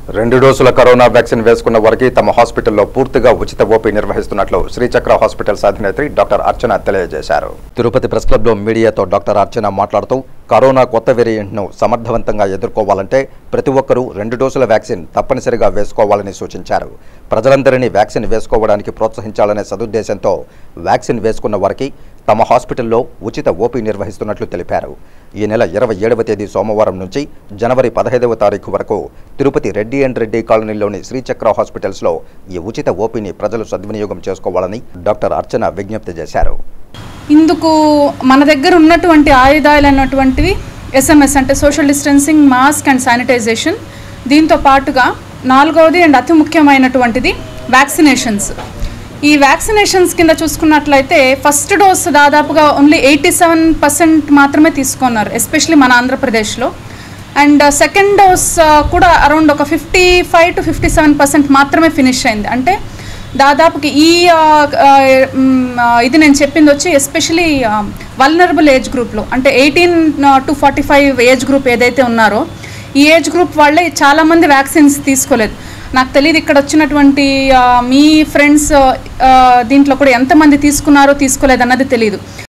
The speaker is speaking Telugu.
రెండు డోసుల కరోనా వ్యాక్సిన్ వేసుకున్న వారికి తమ హాస్పిటల్లో పూర్తిగా ఉచిత ఓపీ నిర్వహిస్తున్నట్లు శ్రీచక్ర హాస్పిటల్స్ అధినేత్రి డాక్టర్ అర్చన తెలియజేశారు తిరుపతి ప్రెస్ క్లబ్లో మీడియాతో డాక్టర్ అర్చన మాట్లాడుతూ కరోనా కొత్త వేరియంట్ను సమర్థవంతంగా ఎదుర్కోవాలంటే ప్రతి ఒక్కరూ రెండు డోసుల వ్యాక్సిన్ తప్పనిసరిగా వేసుకోవాలని సూచించారు ప్రజలందరినీ వ్యాక్సిన్ వేసుకోవడానికి ప్రోత్సహించాలనే సదుద్దేశంతో వ్యాక్సిన్ వేసుకున్న వారికి తమ హాస్పిటల్లో ఉచిత ఓపీ నిర్వహిస్తున్నట్లు తెలిపారు ఈ నెల ఇరవై ఏడవ తేదీ సోమవారం నుంచి జనవరి పదహైదవ తారీఖు వరకు తిరుపతి రెడ్డి అండ్ రెడ్డి కాలనీలోని శ్రీచక్ర హాస్పిటల్స్లో ఈ ఉచిత ఓపీని ప్రజలు సద్వినియోగం చేసుకోవాలని డాక్టర్ అర్చన విజ్ఞప్తి చేశారు ఇందుకు మన దగ్గర ఉన్నటువంటి ఆయుధాలు అన్నటువంటివి ఎస్ఎంఎస్ అంటే social distancing mask and sanitisation దీంతో పాటుగా నాలుగవది అండ్ అతి ముఖ్యమైనటువంటిది వ్యాక్సినేషన్స్ ఈ వ్యాక్సినేషన్స్ కింద చూసుకున్నట్లయితే ఫస్ట్ డోస్ దాదాపుగా ఓన్లీ ఎయిటీ సెవెన్ పర్సెంట్ మాత్రమే తీసుకున్నారు ఎస్పెషలీ మన ఆంధ్రప్రదేశ్లో అండ్ సెకండ్ డోస్ కూడా అరౌండ్ ఒక fifty five to fifty seven percent మాత్రమే ఫినిష్ అయింది అంటే దాదాపుకి ఈ ఆ, ఆ, మ్, ఆ, ఇది నేను చెప్పింది వచ్చి ఎస్పెషలీ వల్నరబుల్ ఏజ్ గ్రూప్లో అంటే eighteen to forty five age group ఏదైతే ఉన్నారో ఈ ఏజ్ గ్రూప్ వాళ్ళే చాలామంది వ్యాక్సిన్స్ తీసుకోలేదు నాకు తెలియదు ఇక్కడ వచ్చినటువంటి ఆ, మీ ఫ్రెండ్స్ దీంట్లో కూడా ఎంతమంది తీసుకున్నారో తీసుకోలేదు అన్నది తెలియదు